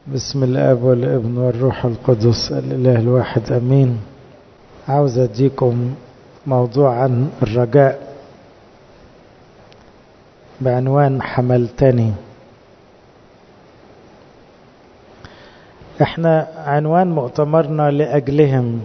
بسم الاب والابن والروح القدس الاله الواحد امين عاوز اديكم موضوع عن الرجاء بعنوان حملتني احنا عنوان مؤتمرنا لاجلهم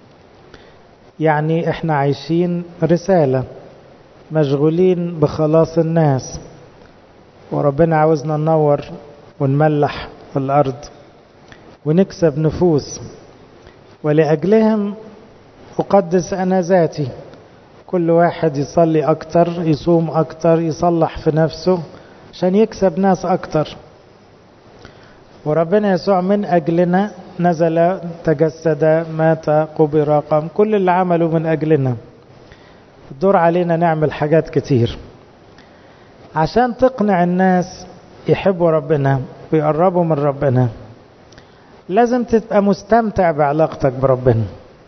يعني احنا عايشين رساله مشغولين بخلاص الناس وربنا عاوزنا ننور ونملح الأرض ونكسب نفوس ولأجلهم أقدس أنا ذاتي كل واحد يصلي أكتر يصوم أكتر يصلح في نفسه عشان يكسب ناس أكتر وربنا يسوع من أجلنا نزل تجسد مات قبر قام كل اللي عمله من أجلنا الدور علينا نعمل حاجات كتير عشان تقنع الناس يحبوا ربنا ويقربوا من ربنا لازم تبقى مستمتع بعلاقتك بربنا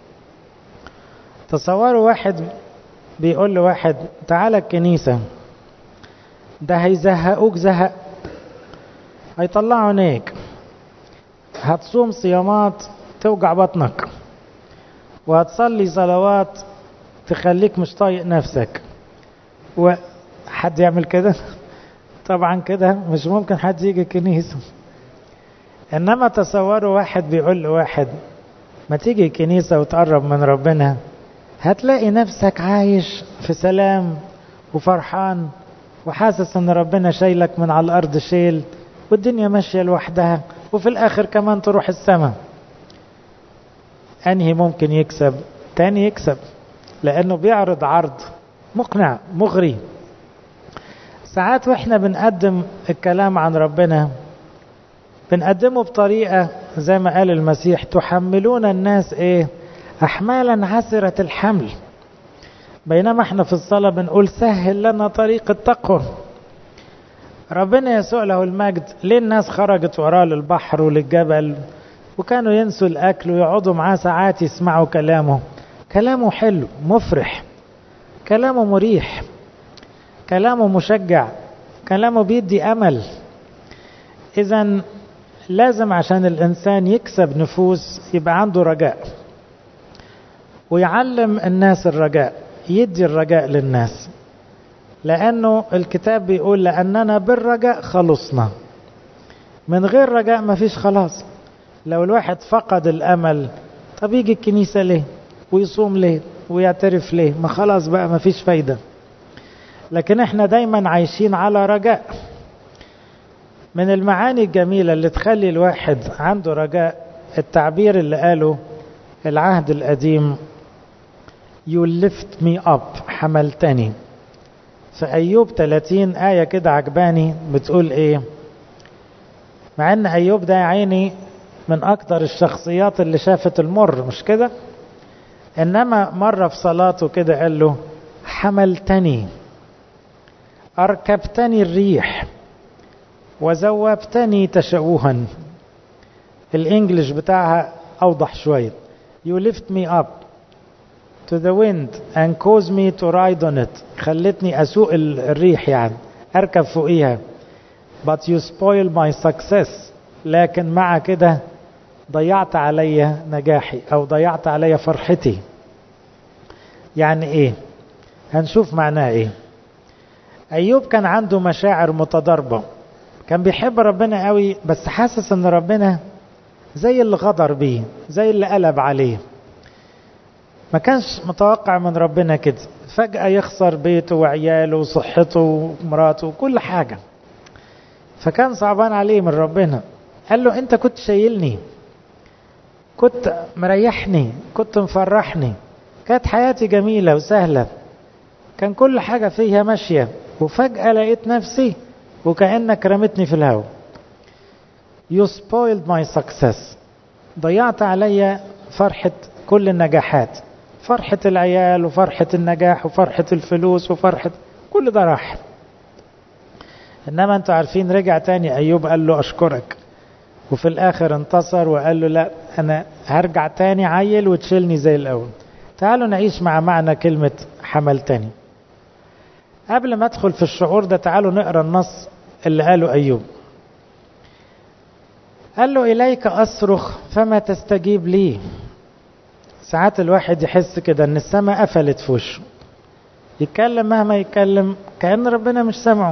تصوروا واحد بيقول لواحد تعالى الكنيسة ده هيزهقوك زهق هيطلعوا عينيك هتصوم صيامات توجع بطنك وهتصلي صلوات تخليك مش طايق نفسك وحد يعمل كده طبعا كده مش ممكن حد يجي الكنيسة انما تصوروا واحد بيقول لواحد ما تيجي الكنيسة وتقرب من ربنا هتلاقي نفسك عايش في سلام وفرحان وحاسس ان ربنا شايلك من على الارض شيل والدنيا ماشية لوحدها وفي الاخر كمان تروح السماء انهي ممكن يكسب تاني يكسب لانه بيعرض عرض مقنع مغري ساعات واحنا بنقدم الكلام عن ربنا بنقدمه بطريقة زي ما قال المسيح تحملون الناس ايه احمالا عسرة الحمل بينما احنا في الصلاة بنقول سهل لنا طريق التقوى ربنا يسوع له المجد ليه الناس خرجت وراه للبحر وللجبل وكانوا ينسوا الاكل ويقعدوا معاه ساعات يسمعوا كلامه كلامه حلو مفرح كلامه مريح كلامه مشجع كلامه بيدي امل اذا لازم عشان الانسان يكسب نفوس يبقى عنده رجاء ويعلم الناس الرجاء يدي الرجاء للناس لانه الكتاب بيقول لاننا بالرجاء خلصنا من غير رجاء ما فيش خلاص لو الواحد فقد الامل طب يجي الكنيسه ليه ويصوم ليه ويعترف ليه ما خلاص بقى ما فيش فايده لكن احنا دايما عايشين على رجاء من المعاني الجميلة اللي تخلي الواحد عنده رجاء التعبير اللي قاله العهد القديم You lift me up حملتني في أيوب 30 آية كده عجباني بتقول إيه مع أن أيوب ده يا عيني من أكتر الشخصيات اللي شافت المر مش كده إنما مرة في صلاته كده قال له حملتني أركبتني الريح وزوبتني تشوها الإنجليش بتاعها أوضح شوية You lift me up to the wind and cause me to ride on it خلتني أسوق الريح يعني أركب فوقيها but you spoil my success لكن مع كده ضيعت عليا نجاحي أو ضيعت عليا فرحتي يعني إيه هنشوف معناه إيه أيوب كان عنده مشاعر متضاربة كان بيحب ربنا قوي بس حاسس ان ربنا زي اللي غدر بيه زي اللي قلب عليه ما كانش متوقع من ربنا كده فجأة يخسر بيته وعياله وصحته ومراته وكل حاجة فكان صعبان عليه من ربنا قال له انت كنت شايلني كنت مريحني كنت مفرحني كانت حياتي جميلة وسهلة كان كل حاجة فيها ماشية وفجأة لقيت نفسي وكأنك رمتني في الهواء You spoiled my success ضيعت عليا فرحة كل النجاحات فرحة العيال وفرحة النجاح وفرحة الفلوس وفرحة كل ده راح إنما أنتوا عارفين رجع تاني أيوب قال له أشكرك وفي الآخر انتصر وقال له لا أنا هرجع تاني عيل وتشيلني زي الأول تعالوا نعيش مع معنى كلمة حملتني قبل ما ادخل في الشعور ده تعالوا نقرا النص اللي قاله ايوب قال له إليك أصرخ فما تستجيب لي ساعات الواحد يحس كده ان السماء قفلت في وشه يتكلم مهما يتكلم كأن ربنا مش سامعه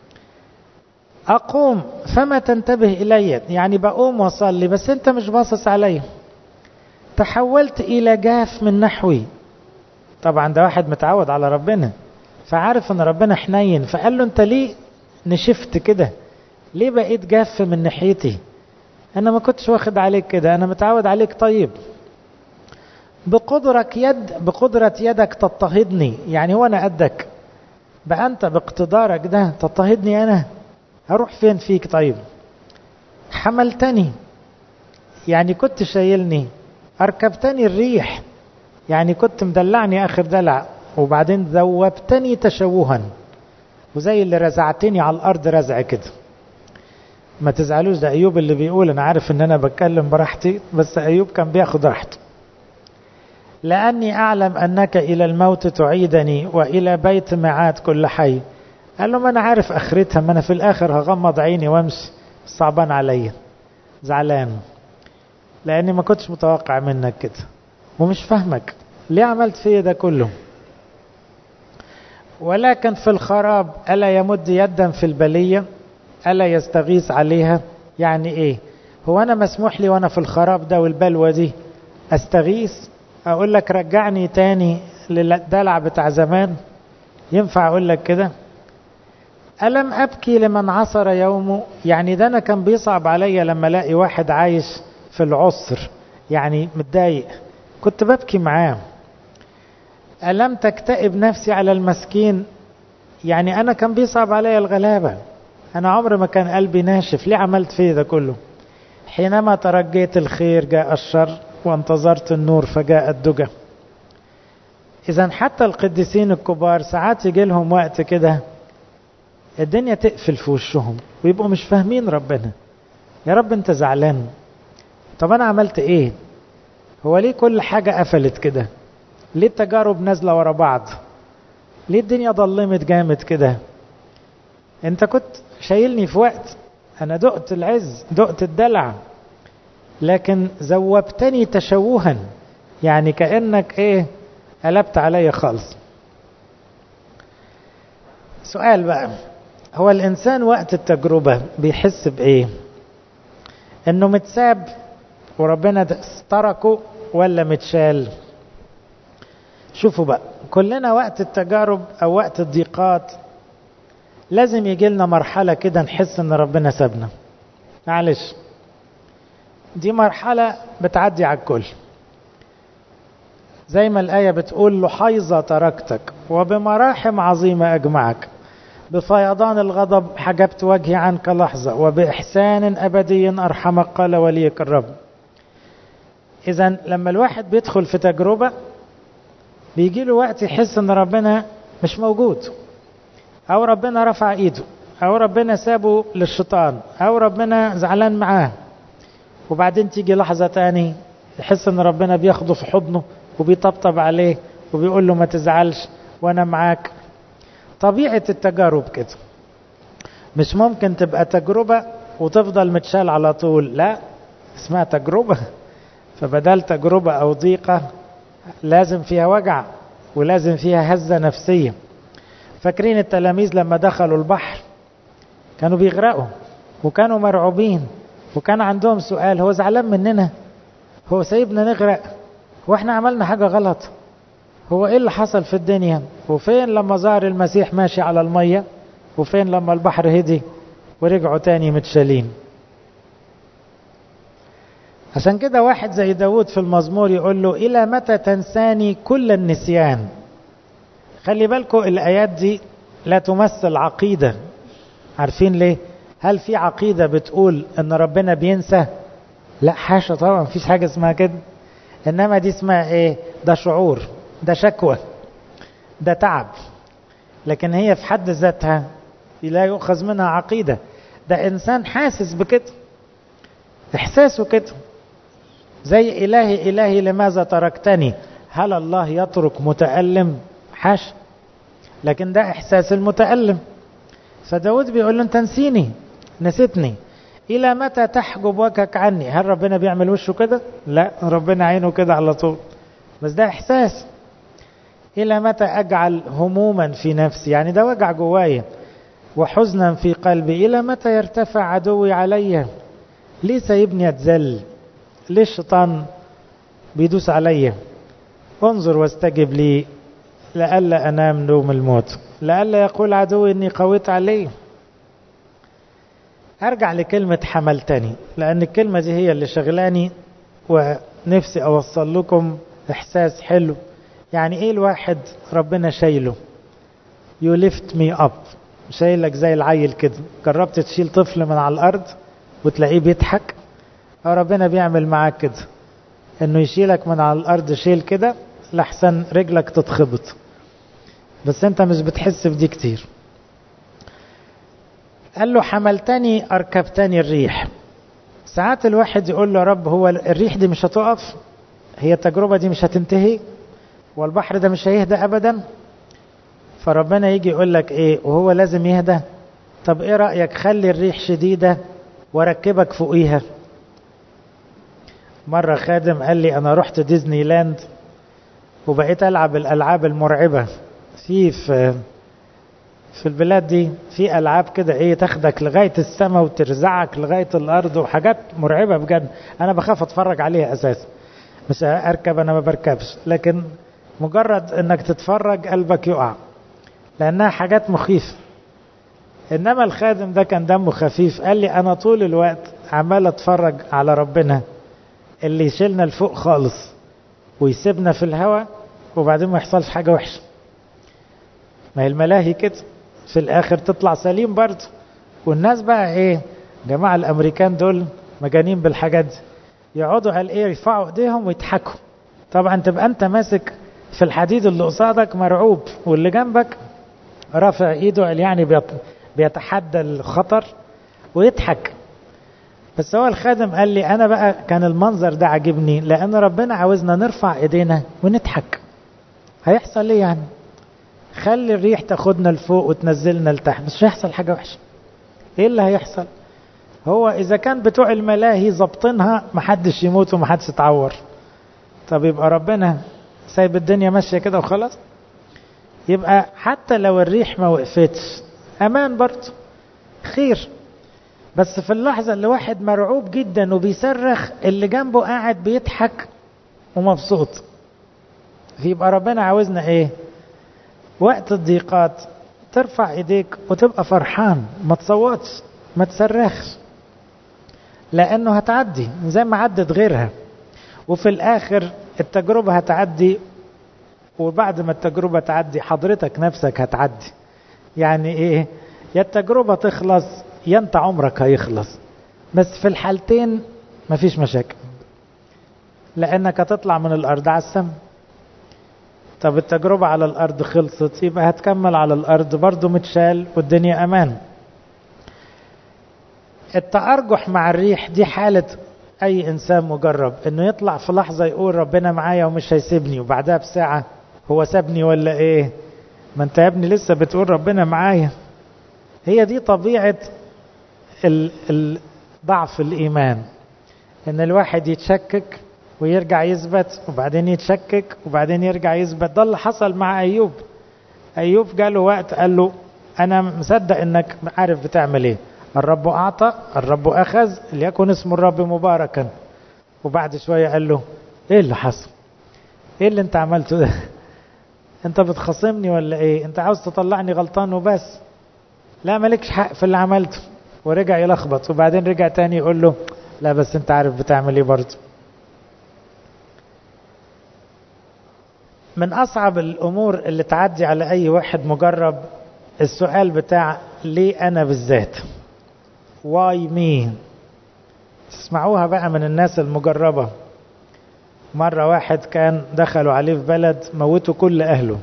أقوم فما تنتبه إلي يعني بقوم وأصلي بس أنت مش باصص عليا تحولت إلى جاف من نحوي طبعا ده واحد متعود على ربنا فعارف ان ربنا حنين فقال له انت ليه نشفت كده ليه بقيت جاف من ناحيتي انا ما كنتش واخد عليك كده انا متعود عليك طيب بقدرك يد بقدرة يدك تضطهدني يعني هو انا قدك بقى انت باقتدارك ده تضطهدني انا هروح فين فيك طيب حملتني يعني كنت شايلني اركبتني الريح يعني كنت مدلعني اخر دلع وبعدين ذوبتني تشوها وزي اللي رزعتني على الارض رزع كده ما تزعلوش ده ايوب اللي بيقول انا عارف ان انا بتكلم براحتي بس ايوب كان بياخد راحته لاني اعلم انك الى الموت تعيدني والى بيت معاد كل حي قال له ما انا عارف اخرتها ما انا في الاخر هغمض عيني وامشي صعبان عليا زعلان لاني ما كنتش متوقع منك كده ومش فاهمك ليه عملت فيا ده كله ولكن في الخراب ألا يمد يدا في البلية ألا يستغيث عليها يعني إيه هو أنا مسموح لي وأنا في الخراب ده والبلوى دي أستغيث أقول لك رجعني تاني للدلع بتاع زمان ينفع أقول لك كده ألم أبكي لمن عصر يومه يعني ده أنا كان بيصعب عليا لما ألاقي واحد عايش في العسر يعني متضايق كنت ببكي معاه ألم تكتئب نفسي على المسكين يعني أنا كان بيصعب عليا الغلابة أنا عمري ما كان قلبي ناشف ليه عملت فيه ده كله حينما ترجيت الخير جاء الشر وانتظرت النور فجاء الدجى إذا حتى القديسين الكبار ساعات يجي لهم وقت كده الدنيا تقفل في وشهم ويبقوا مش فاهمين ربنا يا رب انت زعلان طب انا عملت ايه هو ليه كل حاجة قفلت كده ليه التجارب نازلة ورا بعض ليه الدنيا ضلمت جامد كده انت كنت شايلني في وقت انا دقت العز دقت الدلع لكن ذوبتني تشوها يعني كأنك ايه قلبت عليا خالص سؤال بقى هو الانسان وقت التجربة بيحس بايه انه متساب وربنا تركه ولا متشال شوفوا بقى كلنا وقت التجارب او وقت الضيقات لازم يجي لنا مرحله كده نحس ان ربنا سابنا معلش دي مرحله بتعدي على الكل زي ما الآية بتقول لحيظة تركتك وبمراحم عظيمة أجمعك بفيضان الغضب حجبت وجهي عنك لحظة وبإحسان أبدي أرحمك قال وليك الرب إذا لما الواحد بيدخل في تجربة بيجي له وقت يحس ان ربنا مش موجود او ربنا رفع ايده او ربنا سابه للشيطان او ربنا زعلان معاه وبعدين تيجي لحظة تاني يحس ان ربنا بياخده في حضنه وبيطبطب عليه وبيقول له ما تزعلش وانا معاك طبيعة التجارب كده مش ممكن تبقى تجربة وتفضل متشال على طول لا اسمها تجربة فبدل تجربة او ضيقة لازم فيها وجع ولازم فيها هزة نفسية فاكرين التلاميذ لما دخلوا البحر كانوا بيغرقوا وكانوا مرعوبين وكان عندهم سؤال هو زعلان مننا هو سايبنا نغرق واحنا عملنا حاجة غلط هو ايه اللي حصل في الدنيا وفين لما ظهر المسيح ماشي على المية وفين لما البحر هدي ورجعوا تاني متشالين عشان كده واحد زي داود في المزمور يقول له إلى متى تنساني كل النسيان خلي بالكم الآيات دي لا تمثل عقيدة عارفين ليه هل في عقيدة بتقول ان ربنا بينسى لا حاشا طبعا مفيش حاجة اسمها كده انما دي اسمها ايه ده شعور ده شكوى ده تعب لكن هي في حد ذاتها لا يؤخذ منها عقيدة ده انسان حاسس بكده احساسه كده زي إلهي إلهي لماذا تركتني هل الله يترك متألم حاش لكن ده إحساس المتألم فداود بيقول له أنت نسيني نسيتني إلى متى تحجب وجهك عني هل ربنا بيعمل وشه كده لا ربنا عينه كده على طول بس ده إحساس إلى متى أجعل هموما في نفسي يعني ده وجع جوايا وحزنا في قلبي إلى متى يرتفع عدوي علي ليه سايبني أتذل ليه الشيطان بيدوس عليا انظر واستجب لي لئلا أنام نوم الموت لئلا يقول عدوي إني قويت عليه أرجع لكلمة حملتني لأن الكلمة دي هي اللي شغلاني ونفسي أوصل لكم إحساس حلو يعني إيه الواحد ربنا شايله you lift me up شايلك زي العيل كده جربت تشيل طفل من على الأرض وتلاقيه بيضحك أو ربنا بيعمل معاك كده إنه يشيلك من على الأرض شيل كده لحسن رجلك تتخبط بس أنت مش بتحس بدي كتير قال له حملتني أركبتني الريح ساعات الواحد يقول له رب هو الريح دي مش هتقف هي التجربة دي مش هتنتهي والبحر ده مش هيهدى أبدا فربنا يجي يقول لك إيه وهو لازم يهدى طب إيه رأيك خلي الريح شديدة واركبك فوقيها مرة خادم قال لي أنا رحت ديزني لاند وبقيت ألعب الألعاب المرعبة في في في البلاد دي في ألعاب كده إيه تاخدك لغاية السماء وترزعك لغاية الأرض وحاجات مرعبة بجد أنا بخاف أتفرج عليها أساسا مش أركب أنا ما بركبش لكن مجرد إنك تتفرج قلبك يقع لأنها حاجات مخيفة إنما الخادم ده كان دمه خفيف قال لي أنا طول الوقت عمال أتفرج على ربنا اللي يشيلنا لفوق خالص ويسيبنا في الهواء وبعدين ما يحصلش حاجة وحشة ما هي الملاهي كده في الآخر تطلع سليم برضه والناس بقى إيه جماعة الأمريكان دول مجانين بالحاجات دي يقعدوا على إيه يرفعوا إيديهم ويضحكوا طبعا تبقى أنت ماسك في الحديد اللي قصادك مرعوب واللي جنبك رافع إيده يعني بيتحدى الخطر ويضحك بس هو الخادم قال لي انا بقى كان المنظر ده عاجبني لان ربنا عاوزنا نرفع ايدينا ونضحك هيحصل ايه يعني خلي الريح تاخدنا لفوق وتنزلنا لتحت مش هيحصل حاجه وحشه ايه اللي هيحصل هو اذا كان بتوع الملاهي ظابطينها محدش يموت ومحدش يتعور طب يبقى ربنا سايب الدنيا ماشيه كده وخلاص يبقى حتى لو الريح ما وقفتش امان برضه خير بس في اللحظة اللي واحد مرعوب جدا وبيصرخ اللي جنبه قاعد بيضحك ومبسوط يبقى ربنا عاوزنا ايه وقت الضيقات ترفع ايديك وتبقى فرحان ما تصوتش ما تصرخش لانه هتعدي زي ما عدت غيرها وفي الاخر التجربة هتعدي وبعد ما التجربة تعدي حضرتك نفسك هتعدي يعني ايه يا التجربة تخلص يا انت عمرك هيخلص بس في الحالتين مفيش مشاكل لانك هتطلع من الارض على السماء طب التجربة على الارض خلصت يبقى هتكمل على الارض برضو متشال والدنيا امان التأرجح مع الريح دي حالة اي انسان مجرب انه يطلع في لحظة يقول ربنا معايا ومش هيسيبني وبعدها بساعة هو سابني ولا ايه ما انت يا ابني لسه بتقول ربنا معايا هي دي طبيعة ضعف الإيمان إن الواحد يتشكك ويرجع يثبت وبعدين يتشكك وبعدين يرجع يثبت ده اللي حصل مع أيوب أيوب جاله وقت قال له أنا مصدق إنك عارف بتعمل إيه الرب أعطى الرب أخذ ليكن اسم الرب مباركا وبعد شوية قال له إيه اللي حصل إيه اللي أنت عملته ده أنت بتخاصمني ولا إيه أنت عاوز تطلعني غلطان وبس لا مالكش حق في اللي عملته ورجع يلخبط وبعدين رجع تاني يقول له لا بس انت عارف بتعمل ايه برضه من اصعب الامور اللي تعدي على اي واحد مجرب السؤال بتاع ليه انا بالذات واي مي تسمعوها بقى من الناس المجربة مرة واحد كان دخلوا عليه في بلد موتوا كل اهله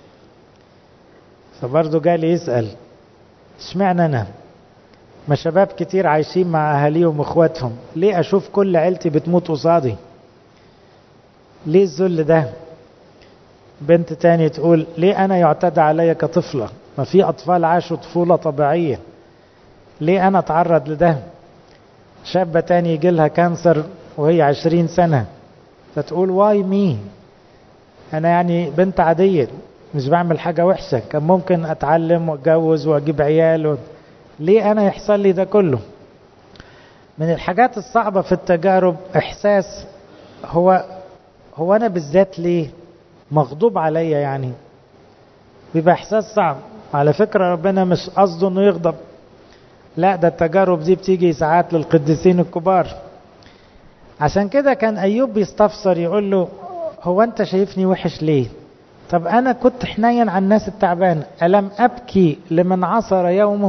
فبرضه جالي يسأل اشمعنى انا ما شباب كتير عايشين مع اهاليهم واخواتهم ليه اشوف كل عيلتي بتموت قصادي ليه الذل ده بنت تاني تقول ليه انا يعتدى عليا كطفلة ما في اطفال عاشوا طفولة طبيعية ليه انا اتعرض لده شابة تاني يجي لها كانسر وهي عشرين سنة فتقول واي مي أنا يعني بنت عادية مش بعمل حاجة وحشة كان ممكن أتعلم وأتجوز وأجيب عيال و... ليه أنا يحصل لي ده كله من الحاجات الصعبة في التجارب إحساس هو هو أنا بالذات ليه مغضوب عليا يعني بيبقى إحساس صعب على فكرة ربنا مش قصده إنه يغضب لا ده التجارب دي بتيجي ساعات للقديسين الكبار عشان كده كان أيوب بيستفسر يقول له هو أنت شايفني وحش ليه طب أنا كنت حنين على الناس التعبانة ألم أبكي لمن عصر يومه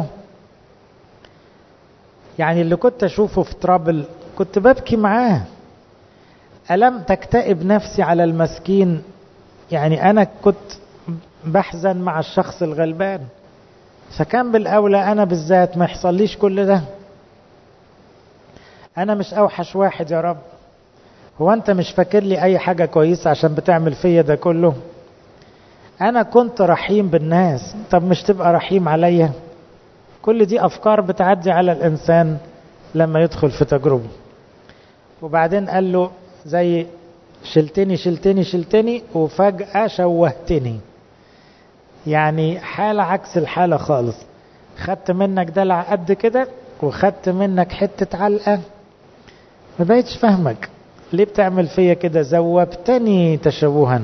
يعني اللي كنت أشوفه في ترابل كنت ببكي معاه ألم تكتئب نفسي على المسكين يعني أنا كنت بحزن مع الشخص الغلبان فكان بالأولى أنا بالذات ما يحصليش كل ده أنا مش أوحش واحد يا رب هو أنت مش فاكر لي أي حاجة كويسة عشان بتعمل فيا ده كله أنا كنت رحيم بالناس طب مش تبقى رحيم عليا كل دي أفكار بتعدي على الإنسان لما يدخل في تجربة وبعدين قال له زي شلتني شلتني شلتني وفجأة شوهتني يعني حالة عكس الحالة خالص خدت منك دلع قد كده وخدت منك حتة علقة ما بقيتش فاهمك ليه بتعمل فيا كده زوبتني تشوها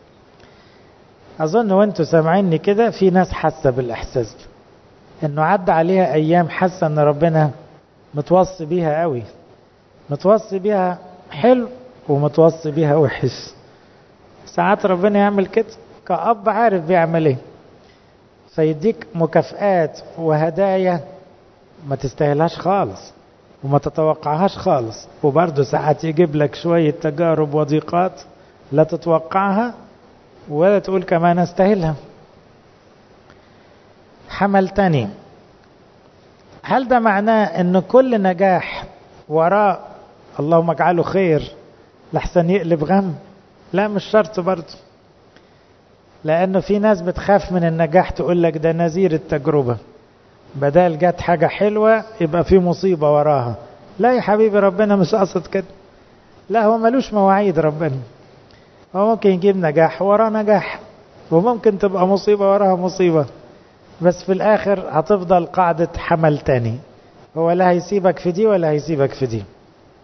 أظن وانتوا سامعيني كده في ناس حاسة بالإحساس ده إنه عدى عليها أيام حاسة إن ربنا متوصي بيها قوي متوصي بيها حلو ومتوصي بيها وحش ساعات ربنا يعمل كده كأب عارف بيعمل ايه فيديك مكافآت وهدايا ما تستاهلهاش خالص وما تتوقعهاش خالص وبرضه ساعات يجيب لك شوية تجارب وضيقات لا تتوقعها ولا تقول كمان استاهلها حملتني هل ده معناه ان كل نجاح وراه اللهم اجعله خير لحسن يقلب غم لا مش شرط برضه لانه في ناس بتخاف من النجاح تقول لك ده نذير التجربة بدل جت حاجة حلوة يبقى في مصيبة وراها لا يا حبيبي ربنا مش قصد كده لا هو ملوش مواعيد ربنا هو ممكن يجيب نجاح وراه نجاح وممكن تبقى مصيبة وراها مصيبة بس في الآخر هتفضل قاعدة حمل تاني هو لا هيسيبك في دي ولا هيسيبك في دي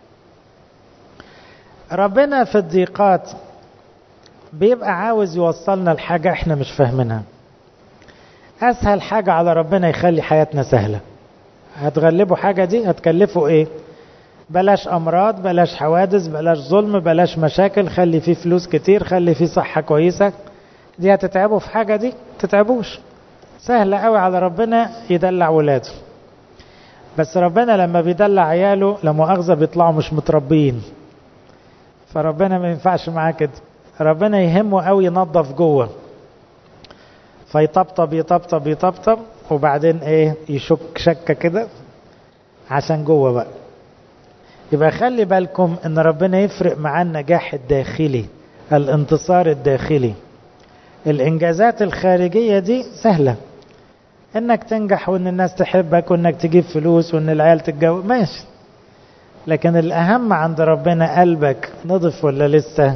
ربنا في الضيقات بيبقى عاوز يوصلنا لحاجة احنا مش فاهمينها اسهل حاجة على ربنا يخلي حياتنا سهلة هتغلبوا حاجة دي هتكلفوا ايه بلاش امراض بلاش حوادث بلاش ظلم بلاش مشاكل خلي فيه فلوس كتير خلي فيه صحة كويسة دي هتتعبوا في حاجة دي تتعبوش سهلة قوي على ربنا يدلع ولاده بس ربنا لما بيدلع عياله لمؤاخذة بيطلعوا مش متربيين فربنا ما ينفعش معاه كده ربنا يهمه قوي ينظف جوه فيطبطب يطبطب يطبطب وبعدين ايه يشك شكه كده عشان جوه بقى يبقى خلي بالكم ان ربنا يفرق مع النجاح الداخلي الانتصار الداخلي الانجازات الخارجيه دي سهله انك تنجح وان الناس تحبك وانك تجيب فلوس وان العيال تتجوز ماشي لكن الاهم عند ربنا قلبك نضف ولا لسه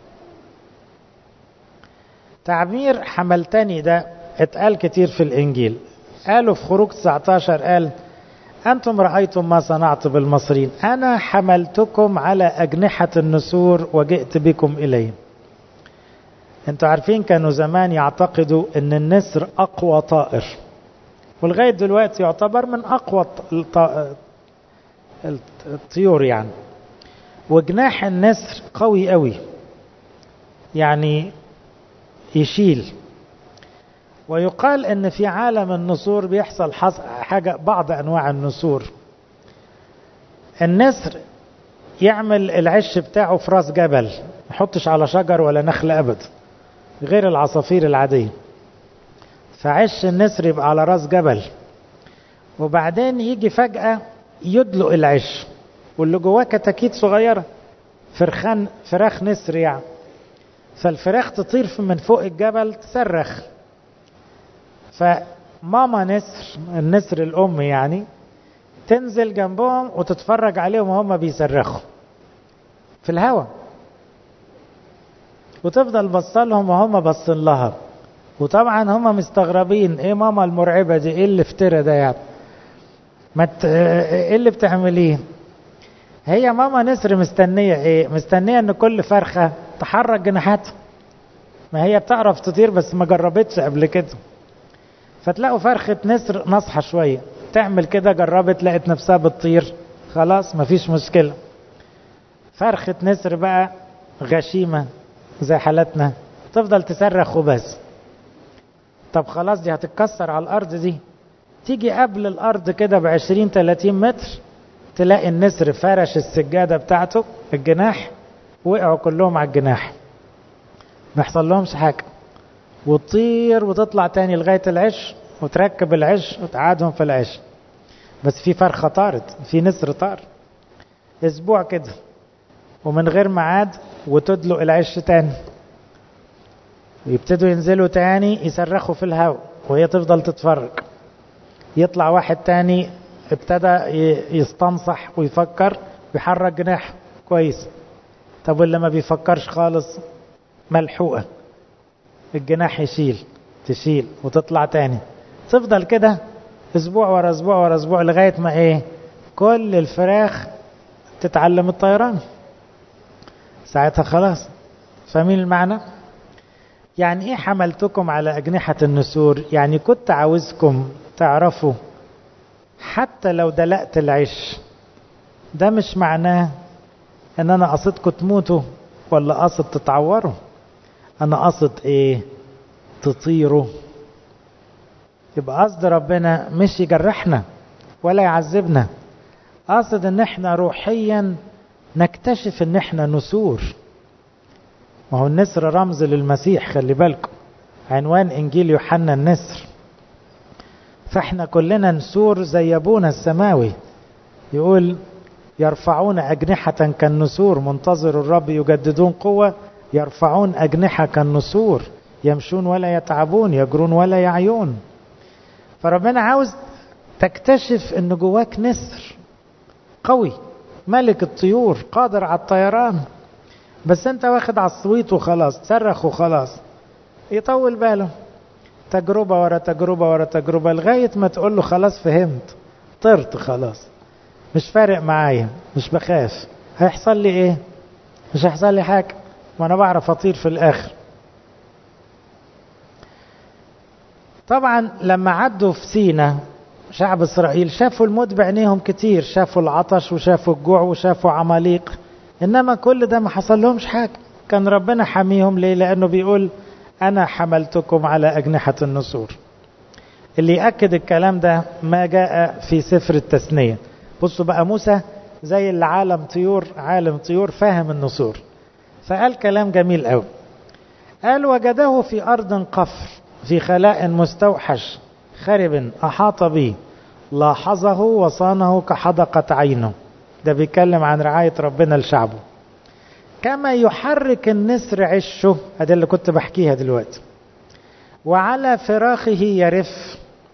تعبير حملتني ده اتقال كتير في الانجيل قالوا في خروج 19 قال انتم رايتم ما صنعت بالمصريين انا حملتكم على اجنحه النسور وجئت بكم الي انتوا عارفين كانوا زمان يعتقدوا ان النسر اقوى طائر ولغايه دلوقتي يعتبر من اقوى الطيور يعني وجناح النسر قوي قوي يعني يشيل ويقال ان في عالم النسور بيحصل حاجة بعض انواع النسور النسر يعمل العش بتاعه في راس جبل ما يحطش على شجر ولا نخل ابدا غير العصافير العادية فعش النسر يبقى على راس جبل وبعدين يجي فجأة يدلق العش واللي جواه كتاكيت صغيرة فرخان فراخ نسر يعني فالفراخ تطير من فوق الجبل تصرخ فماما نسر النسر الأم يعني تنزل جنبهم وتتفرج عليهم وهم بيصرخوا في الهوا وتفضل بصلهم وهم باصين لها وطبعا هم مستغربين ايه ماما المرعبه دي ايه اللي افترى ده يعني ما ت... ايه اللي بتعمليه هي ماما نسر مستنيه ايه مستنيه ان كل فرخه تحرك جناحاتها ما هي بتعرف تطير بس ما جربتش قبل كده فتلاقوا فرخه نسر نصحى شويه تعمل كده جربت لقت نفسها بتطير خلاص مفيش مشكله فرخه نسر بقى غشيمه زي حالتنا تفضل تصرخ وبس طب خلاص دي هتتكسر على الارض دي تيجي قبل الارض كده ب 20 30 متر تلاقي النسر فرش السجاده بتاعته الجناح وقعوا كلهم على الجناح ما يحصل لهمش حاجه وتطير وتطلع تاني لغايه العش وتركب العش وتقعدهم في العش بس في فرخه طارت في نسر طار اسبوع كده ومن غير ميعاد وتدلق العش تاني ويبتدوا ينزلوا تاني يصرخوا في الهواء وهي تفضل تتفرج يطلع واحد تاني ابتدى يستنصح ويفكر بيحرك جناح كويس طب واللي ما بيفكرش خالص ملحوقة الجناح يشيل تشيل وتطلع تاني تفضل كده اسبوع ورا اسبوع ورا اسبوع لغاية ما ايه كل الفراخ تتعلم الطيران ساعتها خلاص فاهمين المعنى يعني ايه حملتكم على اجنحة النسور يعني كنت عاوزكم تعرفوا حتى لو دلقت العش ده مش معناه ان انا قصدكم تموتوا ولا قصد تتعوروا انا قصد ايه تطيروا يبقى قصد ربنا مش يجرحنا ولا يعذبنا قصد ان احنا روحيا نكتشف ان احنا نسور ما هو النسر رمز للمسيح خلي بالكم عنوان انجيل يوحنا النسر فاحنا كلنا نسور زي ابونا السماوي يقول يرفعون أجنحة كالنسور منتظر الرب يجددون قوة يرفعون أجنحة كالنسور يمشون ولا يتعبون يجرون ولا يعيون فربنا عاوز تكتشف ان جواك نسر قوي ملك الطيور قادر على الطيران بس انت واخد على الصويت وخلاص تصرخ وخلاص يطول باله تجربة ورا تجربة ورا تجربة لغاية ما تقول له خلاص فهمت طرت خلاص مش فارق معايا مش بخاف هيحصل لي ايه مش هيحصل لي حاجة وانا بعرف اطير في الاخر طبعا لما عدوا في سينا شعب اسرائيل شافوا الموت بعينيهم كتير شافوا العطش وشافوا الجوع وشافوا عماليق انما كل ده ما حصل لهمش حاجة كان ربنا حميهم ليه لانه بيقول انا حملتكم على اجنحة النسور اللي يأكد الكلام ده ما جاء في سفر التثنية بصوا بقى موسى زي اللي عالم طيور عالم طيور فاهم النسور فقال كلام جميل قوي قال وجده في أرض قفر في خلاء مستوحش خرب أحاط به لاحظه وصانه كحدقة عينه ده بيتكلم عن رعاية ربنا لشعبه كما يحرك النسر عشه هذا اللي كنت بحكيها دلوقتي وعلى فراخه يرف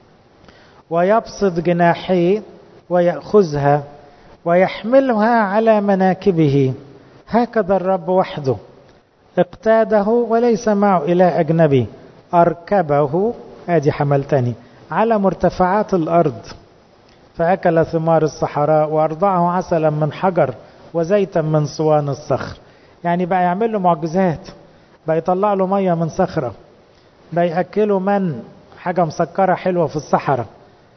ويبسط جناحيه ويأخذها ويحملها على مناكبه هكذا الرب وحده اقتاده وليس معه إله أجنبي أركبه ادي حملتني على مرتفعات الأرض فأكل ثمار الصحراء وأرضعه عسلا من حجر وزيتا من صوان الصخر يعني بقى يعمل له معجزات بقى يطلع له مية من صخرة بقى يأكله من حاجة مسكرة حلوة في الصحراء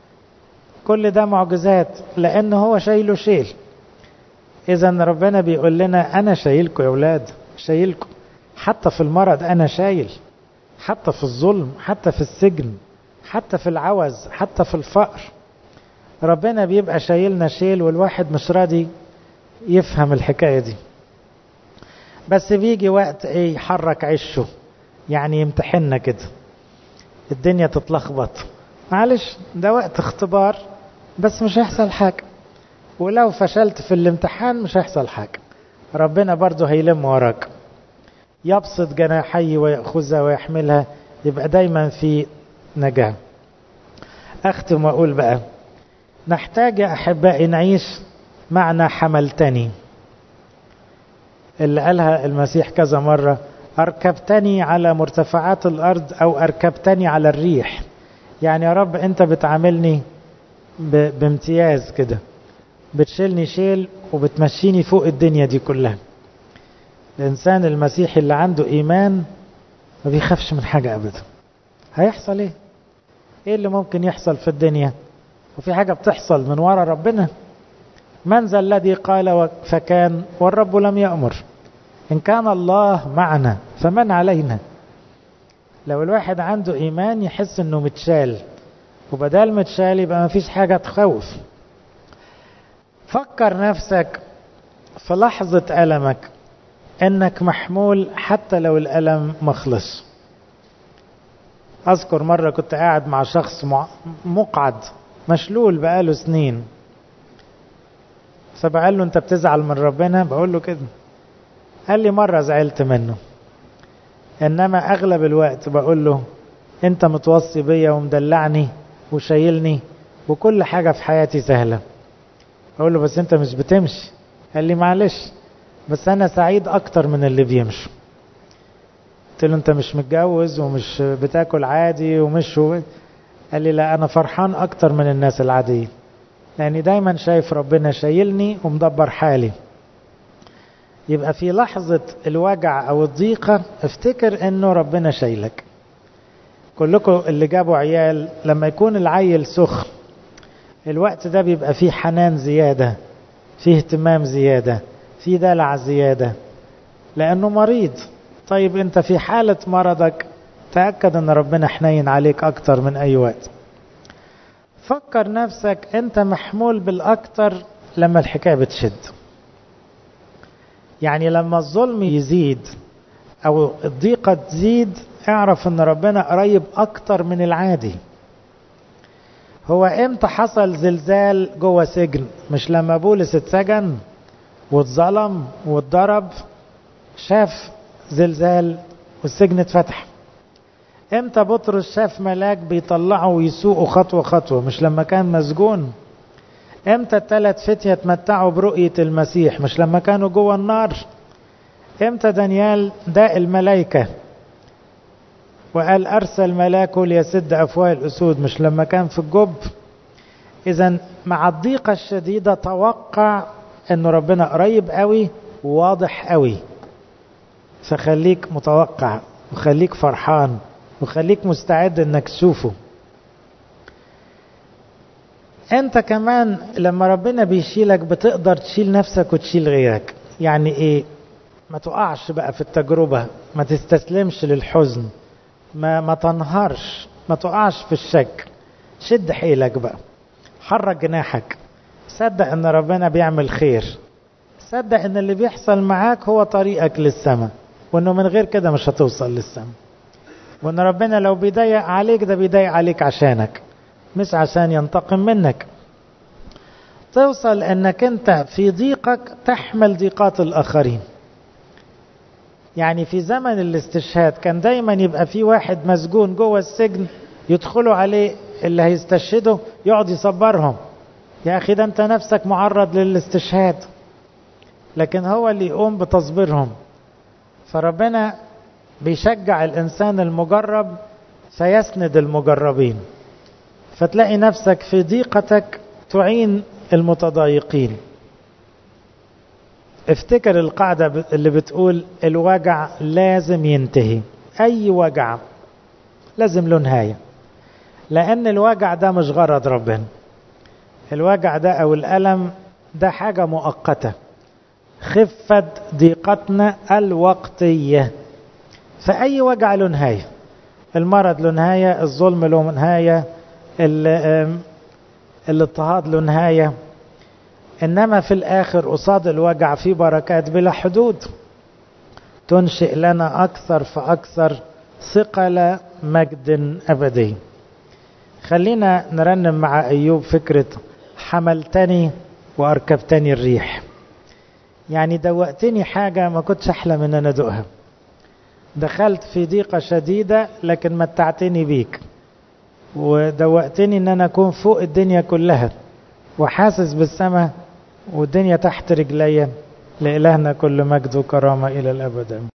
كل ده معجزات لأن هو شايله شيل إذا ربنا بيقول لنا أنا شايلكم يا أولاد شايلكم حتى في المرض أنا شايل حتى في الظلم حتى في السجن حتى في العوز حتى في الفقر ربنا بيبقى شايلنا شيل والواحد مش راضي يفهم الحكاية دي بس بيجي وقت ايه يحرك عشه يعني يمتحننا كده الدنيا تتلخبط معلش ده وقت اختبار بس مش هيحصل حاجة ولو فشلت في الامتحان مش هيحصل حاجة ربنا برضه هيلم وراك يبسط جناحيه ويأخذها ويحملها يبقى دايما في نجاة أختم وأقول بقى نحتاج يا أحبائي نعيش معنى حملتني اللي قالها المسيح كذا مرة أركبتني على مرتفعات الأرض أو أركبتني على الريح يعني يا رب أنت بتعاملني بامتياز كده بتشيلني شيل وبتمشيني فوق الدنيا دي كلها الإنسان المسيحي اللي عنده إيمان ما بيخافش من حاجة أبدا هيحصل إيه إيه اللي ممكن يحصل في الدنيا وفي حاجة بتحصل من ورا ربنا من ذا الذي قال فكان والرب لم يأمر إن كان الله معنا فمن علينا لو الواحد عنده إيمان يحس إنه متشال وبدال متشال يبقى ما فيش حاجة تخوف فكر نفسك في لحظة ألمك إنك محمول حتى لو الألم مخلص أذكر مرة كنت قاعد مع شخص مقعد مشلول بقاله سنين فبقال له أنت بتزعل من ربنا بقول له كده قال لي مرة زعلت منه إنما أغلب الوقت بقول له أنت متوصي بيا ومدلعني وشايلني وكل حاجة في حياتي سهلة أقول له بس أنت مش بتمشي قال لي معلش بس أنا سعيد أكتر من اللي بيمشوا قلت له أنت مش متجوز ومش بتاكل عادي ومش هو قال لي لا أنا فرحان أكتر من الناس العادية لأني دايما شايف ربنا شايلني ومدبر حالي يبقى في لحظة الوجع أو الضيقة افتكر أنه ربنا شايلك كلكم اللي جابوا عيال لما يكون العيل سخن الوقت ده بيبقى فيه حنان زيادة فيه اهتمام زيادة فيه دلع زيادة لأنه مريض طيب انت في حالة مرضك تأكد ان ربنا حنين عليك أكتر من أي وقت فكر نفسك انت محمول بالأكتر لما الحكاية بتشد يعني لما الظلم يزيد أو الضيقة تزيد اعرف ان ربنا قريب أكتر من العادي هو امتى حصل زلزال جوه سجن مش لما بولس اتسجن واتظلم واتضرب شاف زلزال والسجن اتفتح امتى بطرس شاف ملاك بيطلعه ويسوقه خطوة خطوة مش لما كان مسجون امتى الثلاث فتية اتمتعوا برؤية المسيح مش لما كانوا جوه النار امتى دانيال داء الملائكة وقال أرسل ملاكه ليسد أفواه الأسود مش لما كان في الجب إذا مع الضيقة الشديدة توقع أن ربنا قريب قوي وواضح قوي فخليك متوقع وخليك فرحان وخليك مستعد انك تشوفه انت كمان لما ربنا بيشيلك بتقدر تشيل نفسك وتشيل غيرك يعني ايه ما تقعش بقى في التجربة ما تستسلمش للحزن ما ما تنهارش ما تقعش في الشك شد حيلك بقى حرك جناحك صدق ان ربنا بيعمل خير صدق ان اللي بيحصل معاك هو طريقك للسماء وانه من غير كده مش هتوصل للسماء وان ربنا لو بيضيق عليك ده بيضيق عليك عشانك مش عشان ينتقم منك توصل انك انت في ضيقك تحمل ضيقات الاخرين يعني في زمن الاستشهاد كان دايما يبقى في واحد مسجون جوه السجن يدخلوا عليه اللي هيستشهده يقعد يصبرهم يا اخي ده انت نفسك معرض للاستشهاد لكن هو اللي يقوم بتصبيرهم فربنا بيشجع الانسان المجرب فيسند المجربين فتلاقي نفسك في ضيقتك تعين المتضايقين افتكر القاعدة اللي بتقول الوجع لازم ينتهي اي وجع لازم له نهاية لان الوجع ده مش غرض ربنا الوجع ده او الالم ده حاجة مؤقتة خفة ضيقتنا الوقتية فأي وجع له نهاية المرض له نهاية الظلم له نهاية الاضطهاد له نهاية إنما في الآخر قصاد الوجع في بركات بلا حدود تنشئ لنا أكثر فأكثر ثقل مجد أبدي خلينا نرنم مع أيوب فكرة حملتني وأركبتني الريح يعني دوقتني حاجة ما كنتش أحلم إن أنا أدوقها دخلت في ضيقة شديدة لكن متعتني بيك ودوقتني إن أنا أكون فوق الدنيا كلها وحاسس بالسماء والدنيا تحت رجليا لإلهنا كل مجد وكرامة إلى الأبد